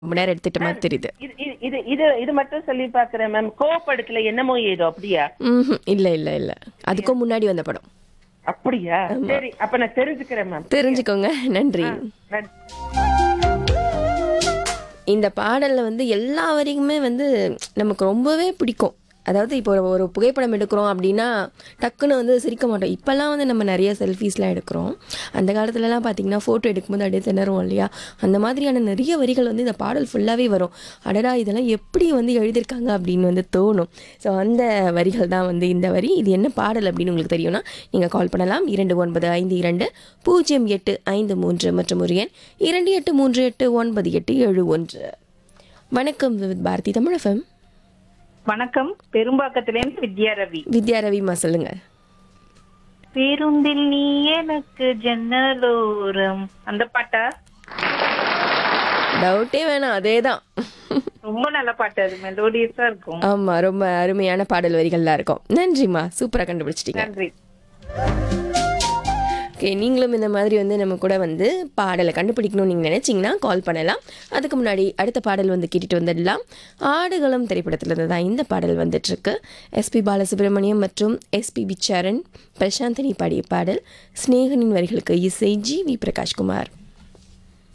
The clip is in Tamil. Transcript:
ரொம்ப நேரம் எடுத்துட்ட மாதிரி தெரியுது இது இது- இது இது இது மட்டும் சொல்லி பாக்குறேன் மேம் கோவப்படுக்கல என்னமோ ஏதோ அப்படியா ம்ஹும். இல்ல இல்ல இல்ல அதுக்கும் முன்னாடி வந்த படம் அப்படியா சரி அப்ப நான் தெரிஞ்சுக்கிறேன் மேம் தெரிஞ்சுக்கோங்க நன்றி நன்றி. இந்த பாடல்ல வந்து எல்லா வரைக்குமே வந்து நமக்கு ரொம்பவே பிடிக்கும் அதாவது இப்போ ஒரு- ஒரு புகைப்படம் எடுக்கிறோம் அப்படின்னா டக்குன்னு வந்து சிரிக்க மாட்டோம் இப்போல்லாம் வந்து நம்ம நிறைய செல்ஃபீஸ்லாம் எடுக்கிறோம் அந்த காலத்துலலாம் பார்த்தீங்கன்னா ஃபோட்டோ எடுக்கும்போது அப்படியே திணறுவோம் இல்லையா அந்த மாதிரியான நிறைய வரிகள் வந்து இந்த பாடல் ஃபுல்லாகவே வரும் அடடா இதெல்லாம் எப்படி வந்து எழுதியிருக்காங்க அப்படின்னு வந்து தோணும் ஸோ அந்த வரிகள் தான் வந்து இந்த வரி இது என்ன பாடல் அப்படின்னு உங்களுக்கு தெரியும்னா நீங்கள் கால் பண்ணலாம் இரண்டு ஒன்பது ஐந்து இரண்டு பூஜ்ஜியம் எட்டு ஐந்து மூன்று மற்றும் ஒரு எண் இரண்டு எட்டு மூன்று எட்டு ஒன்பது எட்டு ஏழு ஒன்று வணக்கம் வித் பாரதி தமிழ் எஃப்எம் வணக்கம் பெரும்பாக்கத்திலேருந்து வித்யா ரவி வித்யா ரவிமா சொல்லுங்க பேருந்தில் நீ எனக்கு ஜன்னலோரம் அந்த பாட்டா டவுட்டே வேணாம் அதே தான் ரொம்ப நல்ல பாட்டு அது மெலோடியஸா இருக்கும் ஆமா ரொம்ப அருமையான பாடல் வரிகள்லாம் இருக்கும் நன்றிம்மா சூப்பரா கண்டுபிடிச்சிட்டீங்க நன்றி ஓகே நீங்களும் இந்த மாதிரி வந்து நம்ம கூட வந்து பாடலை கண்டுபிடிக்கணும்னு நீங்கள் நினச்சிங்கன்னா கால் பண்ணலாம் அதுக்கு முன்னாடி அடுத்த பாடல் வந்து கேட்டுட்டு வந்துடலாம் ஆடுகளம் திரைப்படத்திலிருந்து தான் இந்த பாடல் வந்துட்டுருக்கு எஸ்பி பாலசுப்ரமணியம் மற்றும் எஸ்பி பிச்சாரன் பிரசாந்தினி பாடிய பாடல் ஸ்நேகனின் வரிகளுக்கு இசை ஜி வி பிரகாஷ்குமார்